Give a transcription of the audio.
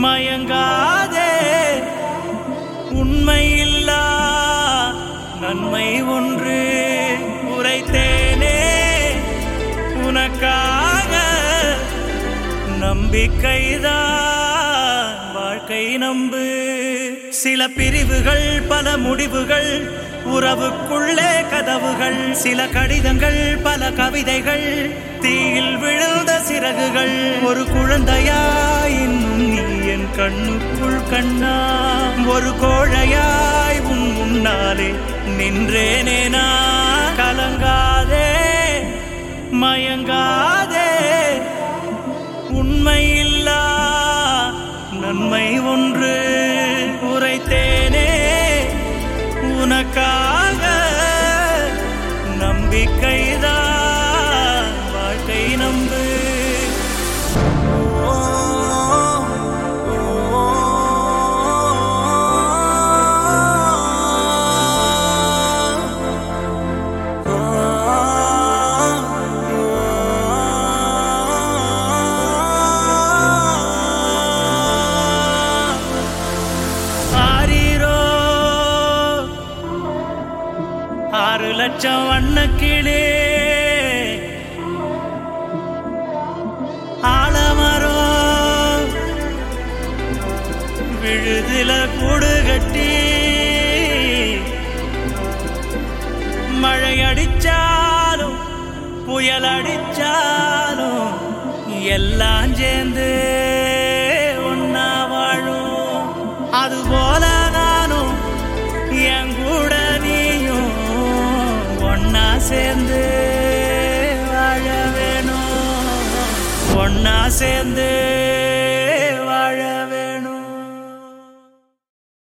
மயங்காதே உண்மையில்லா நன்மை ஒன்று உரைத்தேனே உனக்காக நம்பிக்கைதான் வாழ்க்கை நம்பு சில பிரிவுகள் பல முடிவுகள் உறவுக்குள்ளே கதவுகள் சில கடிதங்கள் பல கவிதைகள் தீயில் விழுந்த சிறகுகள் ஒரு குழந்தையாய் இன்னும் நீ என் கண்ணுக்குள் கண்ணா ஒரு கோழையாய் உன் முன்னாலே நின்றேனே நான் கலங்காதே மயங்காதே உண்மையில்லா நன்மை ஒன்று உரைத்தேனே உனக்காக நம்பிக்கைதான் வாழ்க்கை நம்பு ஓ, ஆரீரோ ஆறு லட்சம் வண்ணக்கிளே ஆலமரம் விழுதுல கூடு கட்டி மழை அடிச்சாலும் புயல் அடிச்சாலும் எல்லாம் சேர்ந்து ஒன்னா வாழும் அதுபோல நானும் என் கூட நீயும் ஒன்னா சேர்ந்து வாழ வேணும் ஒன்னா சேர்ந்து